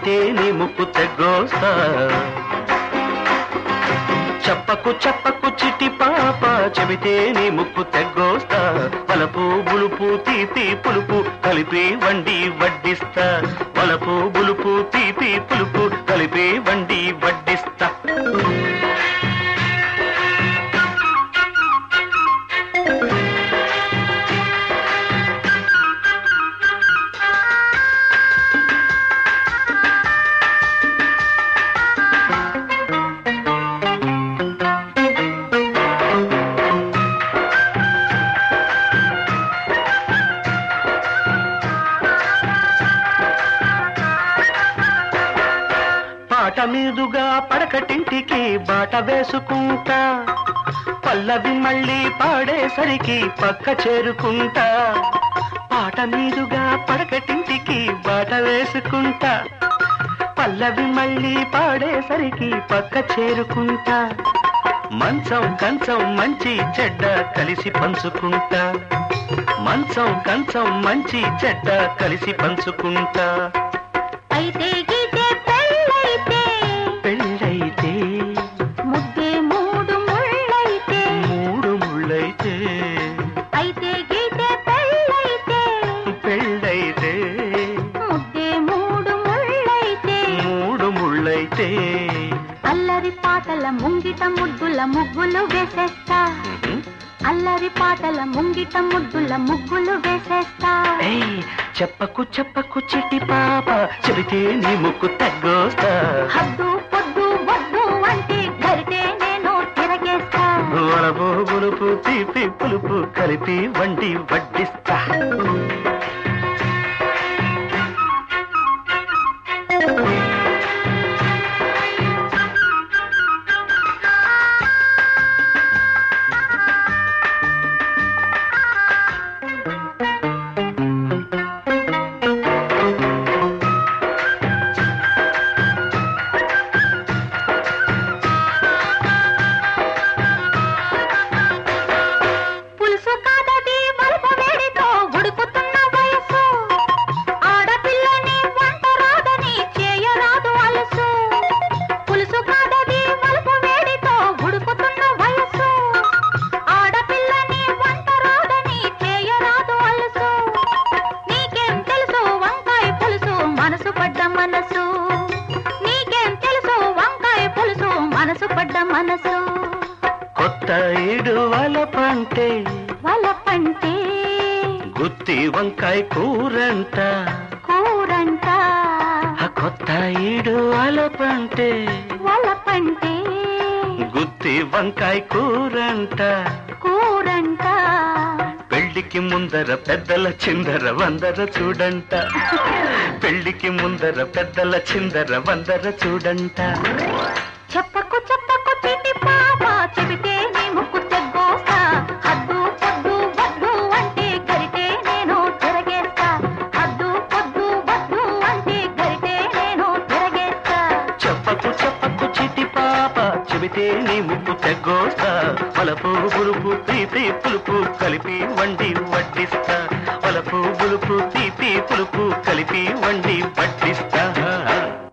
చెబితే నీ ముక్కు తెగ్గోస్తా చెప్పకు చెప్పకు చిట్టి పాప చెబితే నీ ముక్కు తెగ్గోస్తా వలపు బులుపు తీపి పులుపు కలిపి వండి వడ్డిస్తా వలపు బులుపు తీపి పులుపు కలిపి వండి వడ్డిస్తా పాట మీదుగా పడకటింటికి బాట వేసుకుంటా పల్లవి మళ్ళీ పాడేసరికి పక్క చేరుకుంటా పాట మీదుగా పడకటింటికి బాట వేసుకుంటా పల్లవి మళ్ళీ పాడేసరికి పక్క చేరుకుంటా మంచం కంచం మంచి చెడ్డ కలిసి పంచుకుంటా మంచం కంచం మంచి చెడ్డ కలిసి పంచుకుంటా అయితే గీతే పెళ్ళైతే పెళ్ళైతే ముద్దే మూడు ముళ్ళైతే మూడు ముళ్ళైతే అయితే గీతే పెళ్ళైతే పెళ్ళైతే ముద్దే మూడు ముళ్ళైతే మూడు ముళ్ళైతే అల్లరి పాటల ముంగిట ముద్దుల ముగ్గులు వేసేస్తా ఉహు. అల్లరి పాటల ముంగిట ముద్దుల ముగ్గులు వేసేస్తా ఏయ్, చెప్పకు చెప్పకు చిట్టి పాప చెబితే నీ ముక్కు తగ్గోస్తా హద్దు పొద్దు వద్దు అంటే గరిటే నేను తిరగేస్తా వలపు పులుపు తీపి పులుపు కలిపి వండి వడ్డిస్తా పులుసు కాదది వలపు వేడితో ఉడుకుతున్న వయసు ఆడపిల్లని వంట రాదని చేయరాదు అలసు పులుసు కాదది వలపు వేడితో ఉడుకుతున్న వయసు ఆడపిల్లని వంట రాదని చేయరాదు అలసు నీకేం తెలుసు వంకాయ పులుసు మనసు పడ్డ మనసు నీకేం తెలుసు వంకాయ పులుసు మనసు పడ్డ మనసు కొత్త ఇడు వలపంటే వలపంటే గుత్తి వంకాయ కూరంట కూరంట ఆ కొత్త ఈడు వలపంటే వలపంటే గుత్తి వంకాయ కూరంట కూరంట పెళ్లికి ముందర పెద్దల చిందర వందర చూడంట పెళ్లికి ముందర పెద్దల చిందర వందర చూడంట చెప్పకు చెప్పకు చిటి పాప చెబితే నీ ముక్కు తెగ్గోస్తా హద్దు పొద్దు వద్దు అంటే గరిటే నేను తిరగేస్తా హద్దు పొద్దు వద్దు అంటే గరిటే నేను తిరగేస్తా చెప్పకు చెప్పకు చిటి పాప చెబితే నీ ముక్కు తెగ్గోస్తా వలపు బులుపు తీపి పులుపు కలిపి వండి వడ్డిస్తా వలపు బులుపు తీపి పులుపు కలిపి వండి వడ్డిస్తా